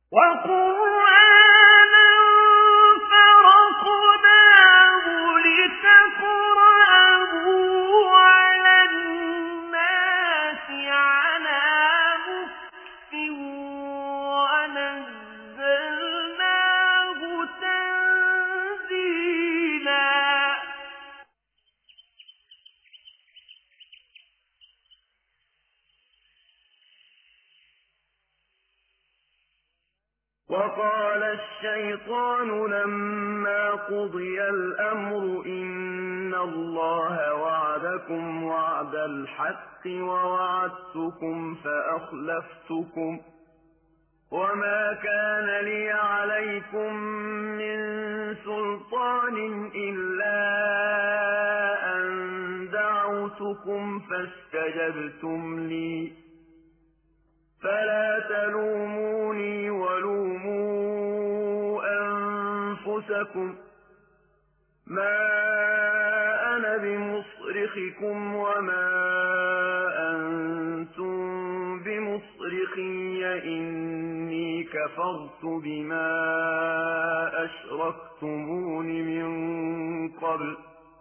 وقرآنا فرقناه لتقرأه على الناس على مكف ونزلناه تنزيلا وقال الشيطان لما قضي الأمر إن الله وعدكم وعد الحق ووعدتكم فأخلفتكم وما كان لي عليكم من سلطان إلا أن دعوتكم فاستجبتم لي فلا تلوموني ولوموا أنفسكم ما أنا بمصرخكم وما أنتم بمصرخي إني كفرت بما أشركتمون من قبل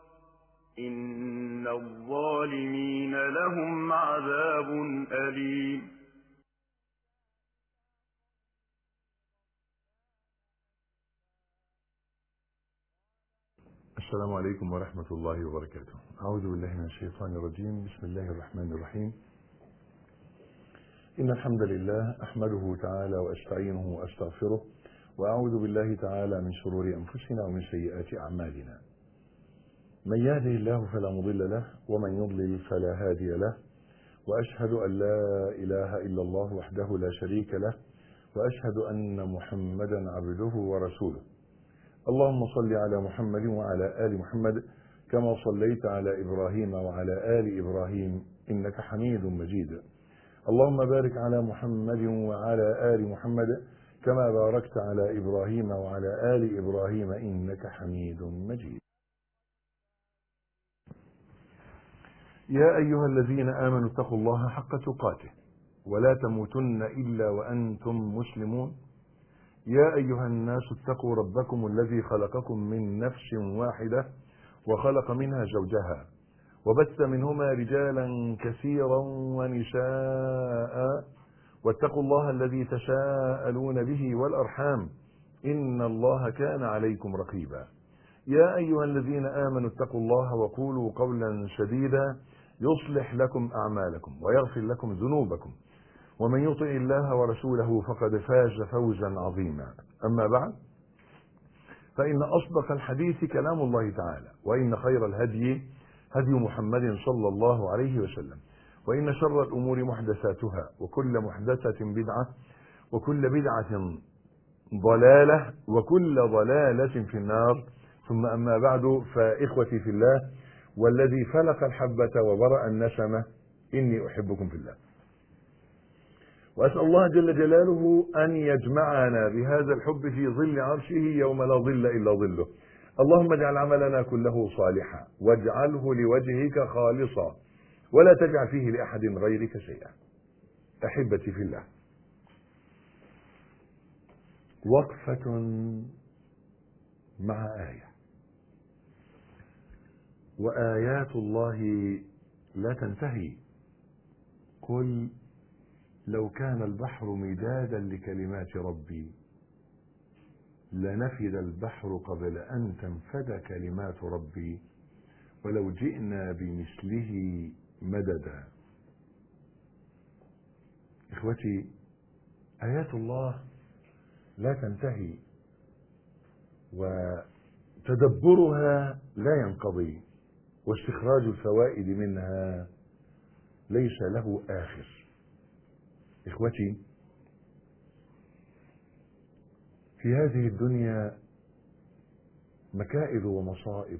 إن الظالمين لهم عذاب أليم السلام عليكم ورحمة الله وبركاته أعوذ بالله من الشيطان الرجيم بسم الله الرحمن الرحيم إن الحمد لله أحمده تعالى وأستعينه وأستغفره وأعوذ بالله تعالى من شرور أنفسنا ومن سيئات أعمالنا من يهده الله فلا مضل له ومن يضلل فلا هادي له وأشهد أن لا إله إلا الله وحده لا شريك له وأشهد أن محمدا عبده ورسوله اللهم صل على محمد وعلى آل محمد كما صليت على إبراهيم وعلى آل إبراهيم إنك حميد مجيد اللهم بارك على محمد وعلى آل محمد كما باركت على إبراهيم وعلى آل إبراهيم إنك حميد مجيد يا أيها الذين آمنوا اتقوا الله حق تقاته ولا تموتن إلا وأنتم مسلمون يا أيها الناس اتقوا ربكم الذي خلقكم من نفس واحدة وخلق منها زوجها وبث منهما رجالا كثيرا ونساء واتقوا الله الذي تساءلون به والأرحام إن الله كان عليكم رقيبا يا أيها الذين آمنوا اتقوا الله وقولوا قولا سديدا يصلح لكم أعمالكم ويغفر لكم ذنوبكم ومن يطع الله ورسوله فقد فاز فوزا عظيما أما بعد فإن أصدق الحديث كلام الله تعالى وإن خير الهدي هدي محمد صلى الله عليه وسلم وإن شر الأمور محدثاتها وكل محدثة بدعة وكل بدعة ضلالة وكل ضلالة في النار ثم أما بعد فإخوتي في الله والذي فلق الحبة وبرأ النسمة إني أحبكم في الله وأسأل الله جل جلاله أن يجمعنا بهذا الحب في ظل عرشه يوم لا ظل إلا ظله اللهم اجعل عملنا كله صالحا واجعله لوجهك خالصا ولا تجعل فيه لأحد غيرك شيئا أحبتي في الله وقفة مع آية وآيات الله لا تنتهي قل لو كان البحر مدادا لكلمات ربي لنفد البحر قبل أن تنفد كلمات ربي ولو جئنا بمثله مددا إخوتي آيات الله لا تنتهي وتدبرها لا ينقضي واستخراج الفوائد منها ليس له آخر إخوتي في هذه الدنيا مكائد ومصائب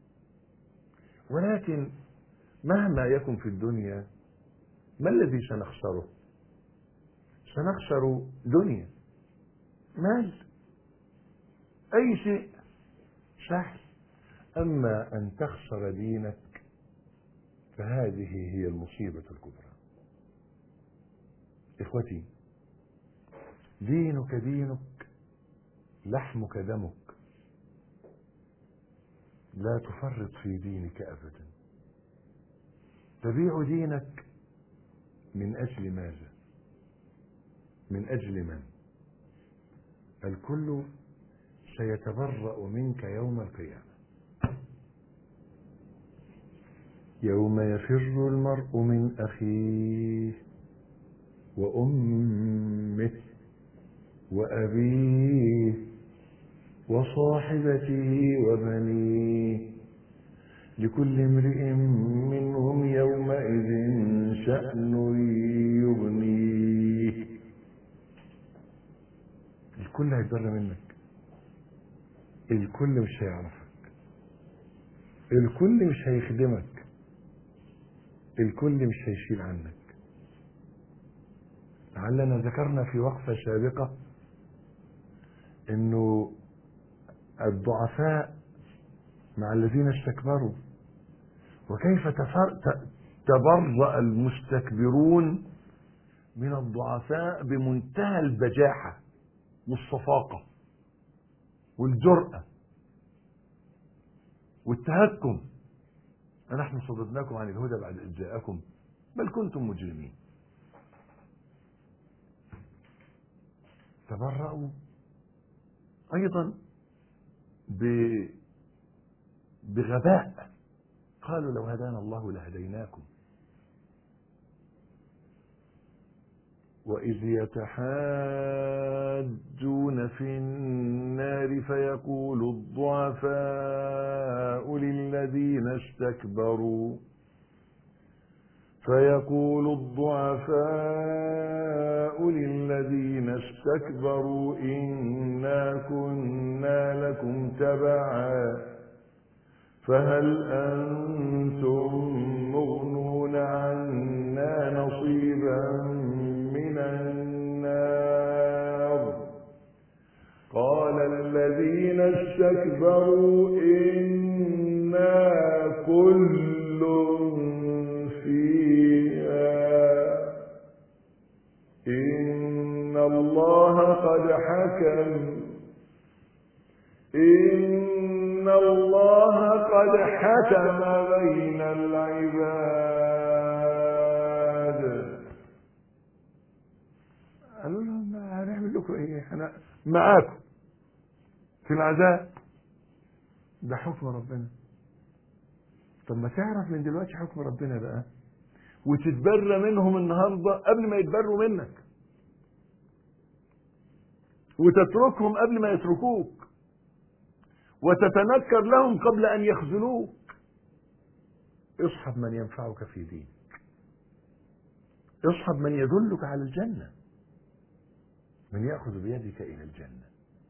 ولكن مهما يكن في الدنيا ما الذي سنخسره سنخسر دنيا مال أي شيء سهل أما أن تخسر دينك فهذه هي المصيبة الكبرى إخوتي دينك دينك لحمك دمك لا تفرط في دينك ابدا تبيع دينك من اجل ماذا من اجل من الكل سيتبرأ منك يوم القيامة يوم يفر المرء من أخيه وأمه وأبيه وصاحبته وبنيه لكل امرئ منهم يومئذ شأن يغنيه الكل هيتضر منك الكل مش هيعرفك الكل مش هيخدمك الكل مش هيشيل عنك لعلنا ذكرنا في وقفة سابقة انه الضعفاء مع الذين استكبروا وكيف تفر... ت- تبرأ المستكبرون من الضعفاء بمنتهى البجاحة والصفاقة والجرأة والتهكم أنحن صددناكم عن الهدى بعد إذ جاءكم بل كنتم مجرمين تبرأوا أيضا ب... بغباء قالوا لو هدانا الله لهديناكم وإذ يتحاجون في النار فيقول الضعفاء للذين استكبروا فيقول الضعفاء للذين استكبروا إنا كنا لكم تبعا فهل أنتم مغنون عنا نصيبا من النار قال الذين استكبروا إنا كل فيها إن الله قد حكم إن الله قد حكم بين العباد قالوا لهم ما هنعمل لكم ايه احنا معاكم في العذاب ده حكم ربنا طب ما تعرف من دلوقتي حكم ربنا بقى وتتبرى منهم النهارده قبل ما يتبروا منك وتتركهم قبل ما يتركوك وتتنكر لهم قبل ان يخذلوك اصحب من ينفعك في دينك اصحب من يدلك على الجنه من ياخذ بيدك الى الجنه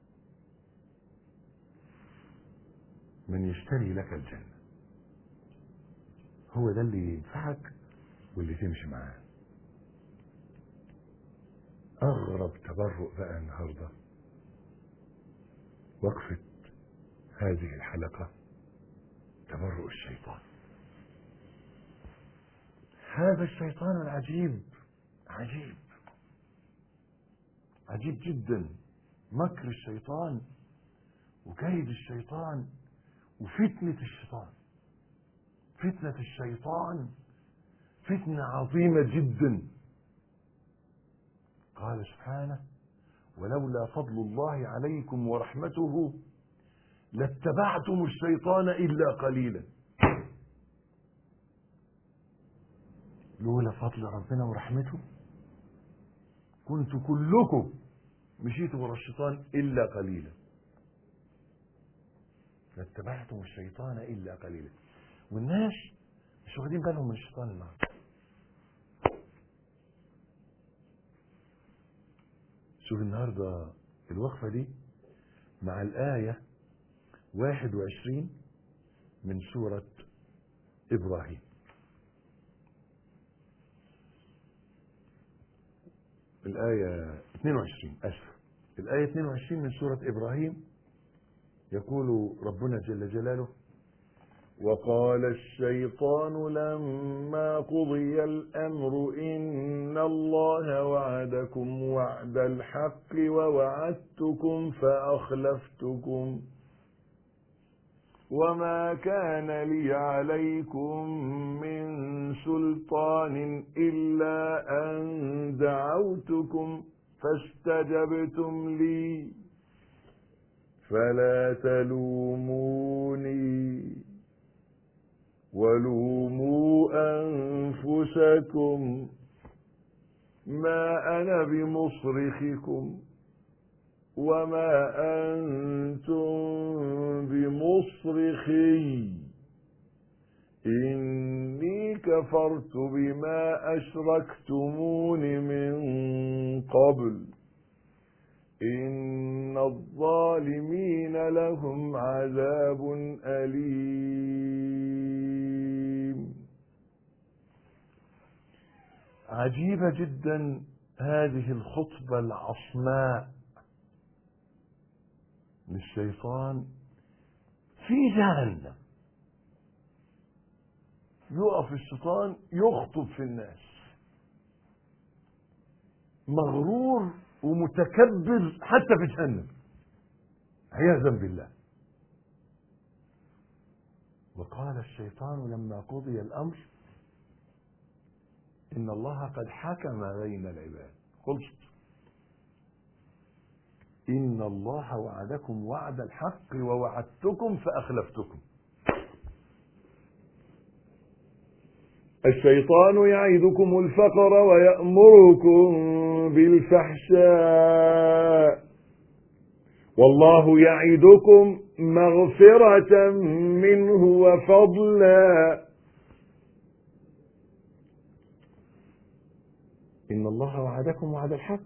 من يشتري لك الجنه هو ده اللي ينفعك واللي تمشي معاه اغرب تبرؤ بقى النهارده وقفه هذه الحلقه تبرؤ الشيطان هذا الشيطان العجيب عجيب عجيب جدا مكر الشيطان وكيد الشيطان وفتنة الشيطان فتنة الشيطان فتنة عظيمة جدا قال سبحانه ولولا فضل الله عليكم ورحمته لاتبعتم الشيطان إلا قليلا لولا فضل ربنا ورحمته كنت كلكم مشيتوا ورا الشيطان إلا قليلا لاتبعتم الشيطان إلا قليلا والناس مش واخدين بالهم من الشيطان النهارده شوف النهارده الوقفة دي مع الآية 21 من سورة إبراهيم الآية 22 أسف الآية 22 من سورة إبراهيم يقول ربنا جل جلاله وقال الشيطان لما قضي الأمر إن الله وعدكم وعد الحق ووعدتكم فأخلفتكم وما كان لي عليكم من سلطان إلا أن دعوتكم فاستجبتم لي فلا تلوموني ولوموا أنفسكم ما أنا بمصرخكم وما أنتم بمصرخي إني كفرت بما أشركتمون من قبل إن الظالمين لهم عذاب أليم عجيبة جدا هذه الخطبة العصماء للشيطان في جهنم يقف الشيطان يخطب في الناس مغرور ومتكبر حتى في جهنم عياذا بالله وقال الشيطان لما قضي الامر ان الله قد حكم بين العباد خلصت ان الله وعدكم وعد الحق ووعدتكم فاخلفتكم الشيطان يعدكم الفقر ويأمركم بالفحشاء والله يعدكم مغفرة منه وفضلا إن الله وعدكم وعد الحق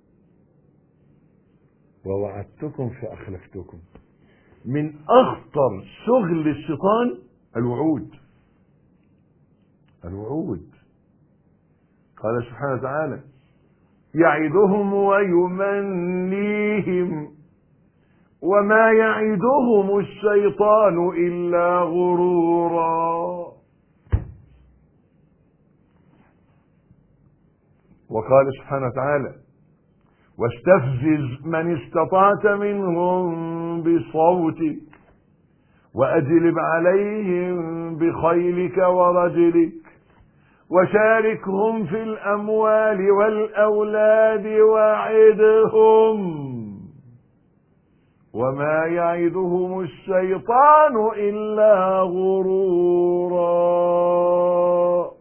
ووعدتكم فأخلفتكم من أخطر شغل الشيطان الوعود الوعود قال سبحانه وتعالى يعدهم ويمنيهم وما يعدهم الشيطان إلا غرورا وقال سبحانه وتعالى واستفزز من استطعت منهم بصوتك وأجلب عليهم بخيلك ورجلك وشاركهم في الأموال والأولاد وعدهم وما يعدهم الشيطان إلا غرورا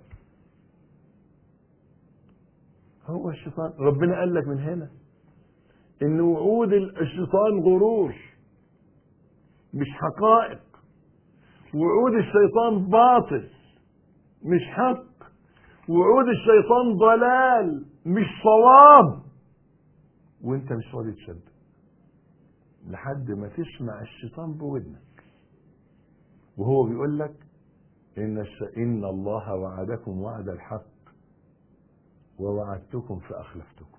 هو الشيطان ربنا قال لك من هنا ان وعود الشيطان غرور مش حقائق وعود الشيطان باطل مش حق وعود الشيطان ضلال مش صواب وانت مش راضي تصدق لحد ما تسمع الشيطان بودنك وهو بيقول لك ان الش... ان الله وعدكم وعد الحق ووعدتكم فاخلفتكم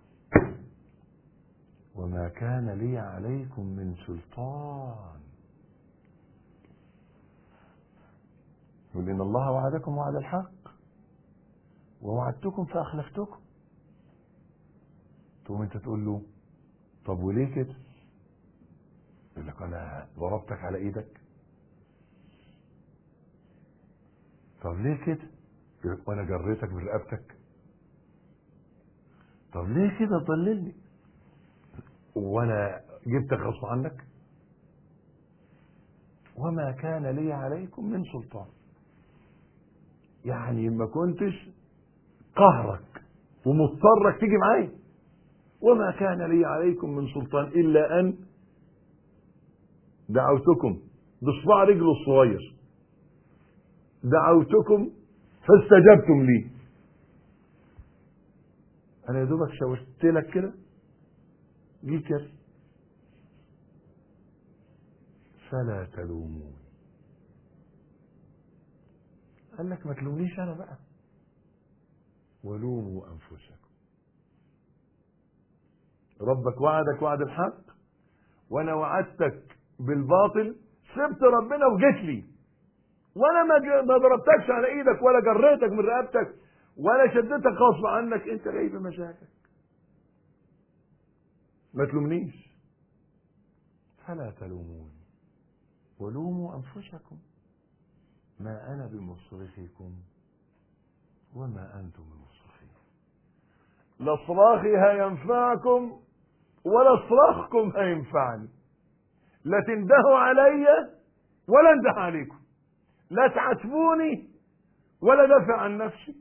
وما كان لي عليكم من سلطان يقول ان الله وعدكم وعد الحق ووعدتكم فاخلفتكم تقوم انت تقول له طب وليه كده يقول لك انا ضربتك على ايدك طب ليه كده يقول لك وانا جريتك برقبتك طب ليه كده تضللني وانا جبتك غصب عنك وما كان لي عليكم من سلطان يعني ما كنتش قهرك ومضطرك تيجي معايا وما كان لي عليكم من سلطان الا ان دعوتكم بصباع رجله الصغير دعوتكم فاستجبتم لي انا يا دوبك شاورت لك كده جه كده فلا تلوموني قال لك ما تلومنيش انا بقى ولوموا انفسكم ربك وعدك وعد الحق وانا وعدتك بالباطل سبت ربنا وجيت لي وانا ما ج- ما ضربتكش على ايدك ولا جريتك من رقبتك ولا شدتك غصب عنك انت جاي بمزاجك ما تلومنيش فلا تلوموني ولوموا انفسكم ما انا بمصرخكم وما انتم بمصرخي لا صراخي هينفعكم ولا صراخكم هينفعني لا تندهوا عليا ولا انده عليكم لا تعاتبوني ولا دافع عن نفسي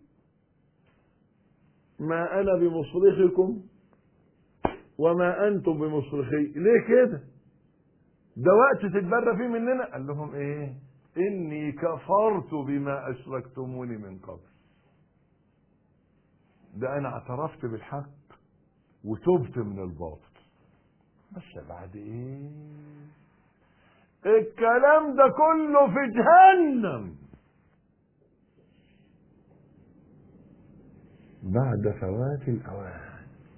ما انا بمصرخكم وما انتم بمصرخي ليه كده ده وقت تتبرى فيه مننا قال لهم ايه اني كفرت بما اشركتموني من قبل ده انا اعترفت بالحق وتبت من الباطل بس بعد ايه الكلام ده كله في جهنم بعد فوات الاوان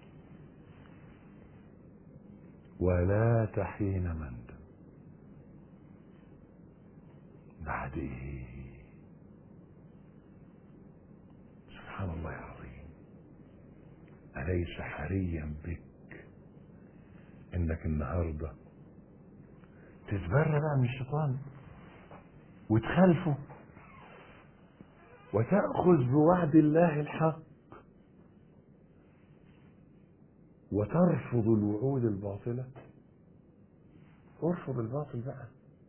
ولا تحين مندم بعد ايه سبحان الله العظيم أليس حريا بك انك النهارده تتبرى بقى من الشيطان وتخالفه وتأخذ بوعد الله الحق وترفض الوعود الباطلة ارفض الباطل بقى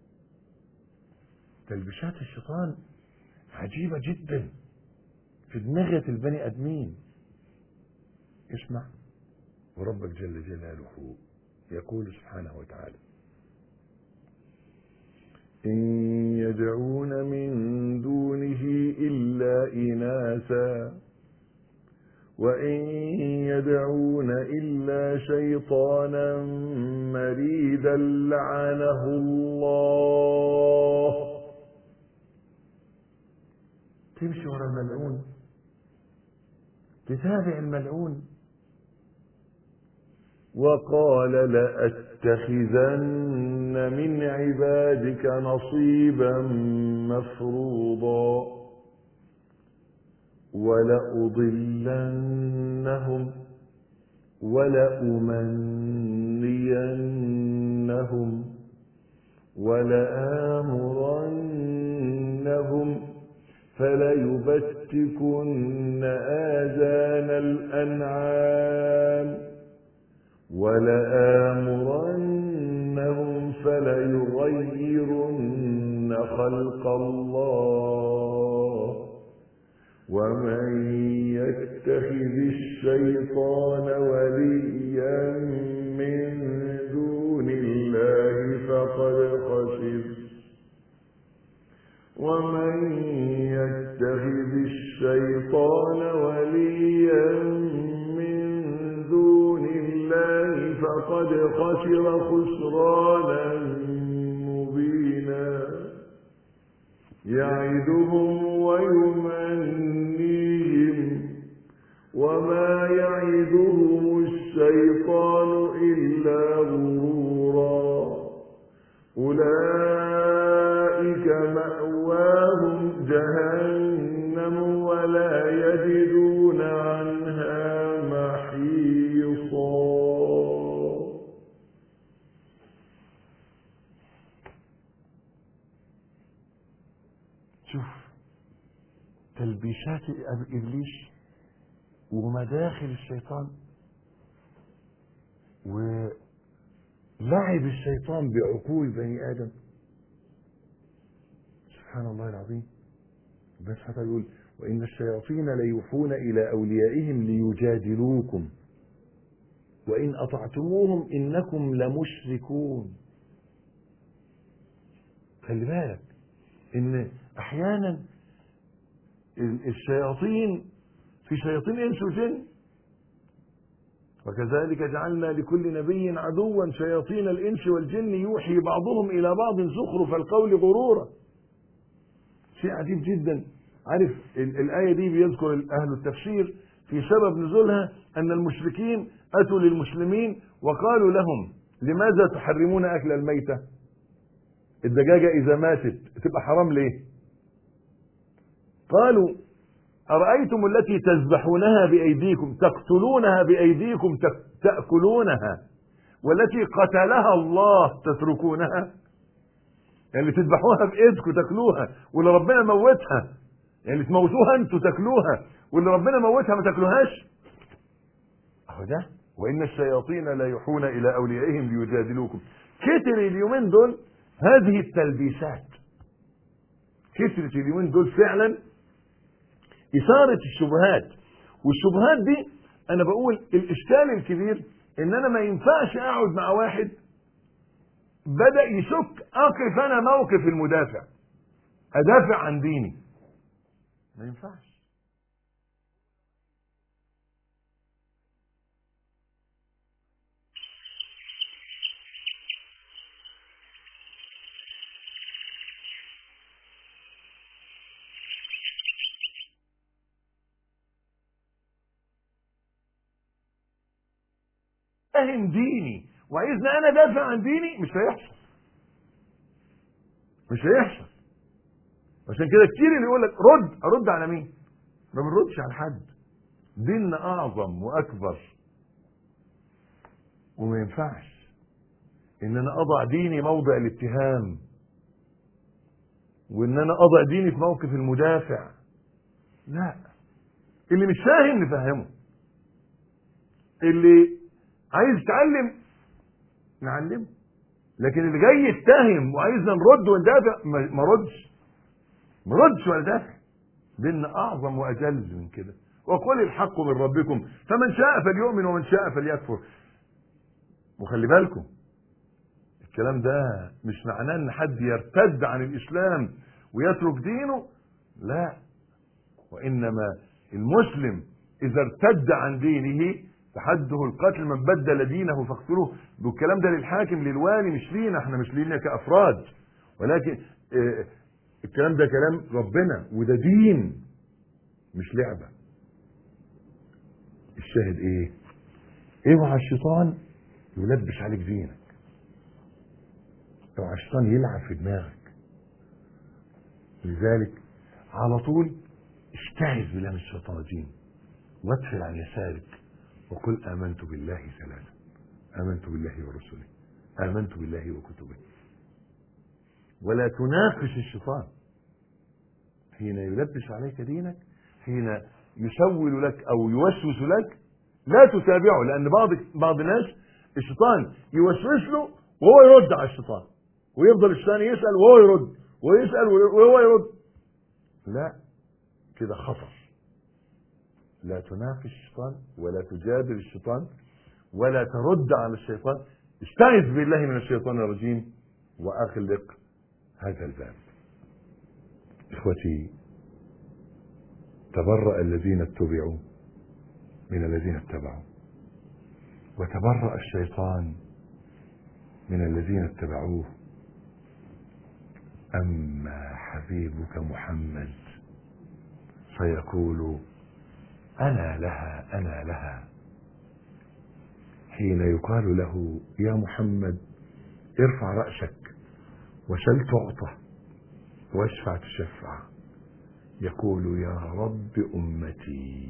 تلبيشات الشيطان عجيبة جدا في دماغة البني آدمين اسمع وربك جل جلاله يقول سبحانه وتعالى إن يدعون من دونه إلا إناثا وإن يدعون إلا شيطانا مريدا لعنه الله تمشي ورا الملعون تتابع الملعون وقال لأتخذن من عبادك نصيبا مفروضا ولأضلنهم ولأمنينهم ولآمرنهم فليبتكن آذان الأنعام ولآمرنهم فليغيرن خلق الله ومن يتخذ الشيطان وليا من دون الله فقد خسر ومن يتخذ الشيطان وليا من دون الله فقد خسر خسرانا مبينا يعدهم ويمنيهم وما يعدهم الشيطان إلا غرورا أولئك مأواهم جهنم ولا يجدون عنها محيصا شوف تلبيشات ابليس ومداخل الشيطان ولعب الشيطان بعقول بني ادم سبحان الله العظيم بس حتى يقول وان الشياطين ليوحون الى اوليائهم ليجادلوكم وان اطعتموهم انكم لمشركون خلي بالك ان احيانا الشياطين في شياطين انس وجن وكذلك جعلنا لكل نبي عدوا شياطين الانس والجن يوحي بعضهم الى بعض زخرف القول غرورا شيء عجيب جدا عارف ال- الايه دي بيذكر اهل التفسير في سبب نزولها ان المشركين اتوا للمسلمين وقالوا لهم لماذا تحرمون اكل الميته الدجاجه اذا ماتت تبقى حرام ليه قالوا أرأيتم التي تذبحونها بأيديكم تقتلونها بأيديكم تك- تأكلونها والتي قتلها الله تتركونها يعني اللي تذبحوها بإيدكم تاكلوها واللي ربنا موتها يعني اللي تموتوها انتوا تاكلوها واللي ربنا موتها ما تاكلوهاش اهو ده وان الشياطين لا يوحون الى اوليائهم ليجادلوكم كتر اليومين دول هذه التلبيسات كترت اليومين دول فعلا إثارة الشبهات والشبهات دي أنا بقول الإشكال الكبير إن أنا ما ينفعش أقعد مع واحد بدأ يشك أقف أنا موقف المدافع أدافع عن ديني ما ينفعش فاهم ديني وعايزني انا دافع عن ديني مش هيحصل مش هيحصل عشان كده كتير اللي يقول لك رد ارد على مين ما بنردش على حد ديننا اعظم واكبر وما ينفعش ان انا اضع ديني موضع الاتهام وان انا اضع ديني في موقف المدافع لا اللي مش فاهم نفهمه اللي عايز يتعلم نعلمه لكن اللي جاي يتهم وعايزنا نرد وندافع ما ما ردش ما ردش ولا دافع ديننا اعظم واجل من كده وقل الحق من ربكم فمن شاء فليؤمن ومن شاء فليكفر وخلي بالكم الكلام ده مش معناه ان حد يرتد عن الاسلام ويترك دينه لا وانما المسلم اذا ارتد عن دينه فحده القتل من بدل دينه فاقتلوه والكلام ده للحاكم للوالي مش لينا احنا مش لينا كافراد ولكن اه الكلام ده كلام ربنا وده دين مش لعبه الشاهد ايه اوعى الشيطان يلبس عليك دينك اوعى الشيطان يلعب في دماغك لذلك على طول استعذ بالله من الشيطان الرجيم وادخل عن يسارك وقل آمنت بالله ثلاثة آمنت بالله ورسله آمنت بالله وكتبه ولا تناقش الشيطان حين يلبس عليك دينك حين يسول لك أو يوسوس لك لا تتابعه لأن بعض بعض الناس الشيطان يوسوس له وهو يرد على الشيطان ويفضل الشيطان يسأل وهو يرد ويسأل وهو يرد لا كده خطر لا تناقش الشيطان ولا تجادل الشيطان ولا ترد على الشيطان استعذ بالله من الشيطان الرجيم واغلق هذا الباب اخوتي تبرأ الذين اتبعوا من الذين اتبعوا وتبرأ الشيطان من الذين اتبعوه أما حبيبك محمد فيقول أنا لها أنا لها حين يقال له يا محمد ارفع رأسك وسل تعطى واشفع تشفع يقول يا رب أمتي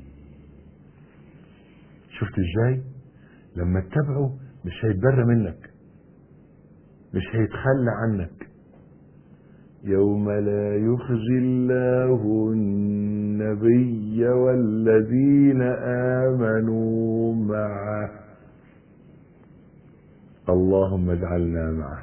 شفت ازاي لما اتبعه مش هيتبرى منك مش هيتخلى عنك يوم لا يخزي الله النبي والذين آمنوا معه اللهم اجعلنا معه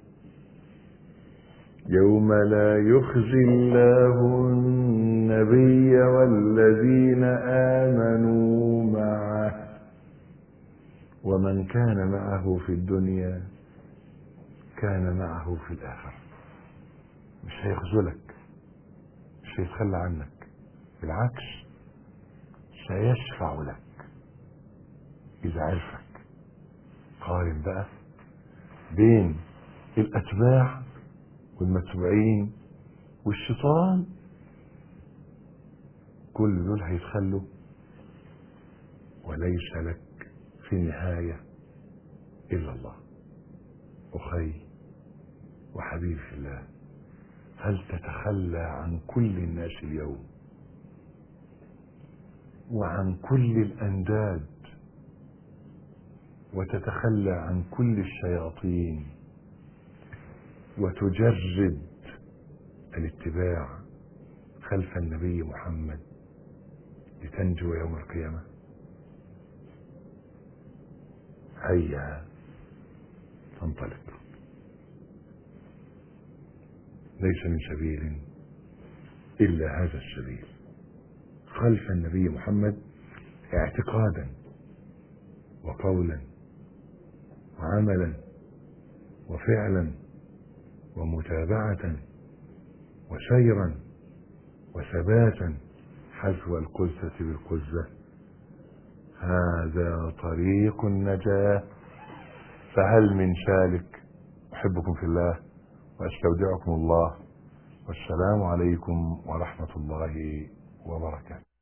يوم لا يخزي الله النبي والذين آمنوا معه ومن كان معه في الدنيا كان معه في الآخرة مش هيخذلك مش هيتخلى عنك بالعكس سيشفع لك إذا عرفك قارن بقى بين الأتباع والمتبوعين والشيطان كل دول هيتخلوا وليس لك في النهاية إلا الله أخي وحبيبي في الله هل تتخلى عن كل الناس اليوم وعن كل الأنداد وتتخلى عن كل الشياطين وتجرد الاتباع خلف النبي محمد لتنجو يوم القيامة هيا فانطلق ليس من سبيل إلا هذا السبيل خلف النبي محمد اعتقادا وقولا وعملا وفعلا ومتابعة وسيرا وثباتا حذو القزة بالقزة هذا طريق النجاة فهل من سالك أحبكم في الله وأستودعكم الله والسلام عليكم ورحمة الله وبركاته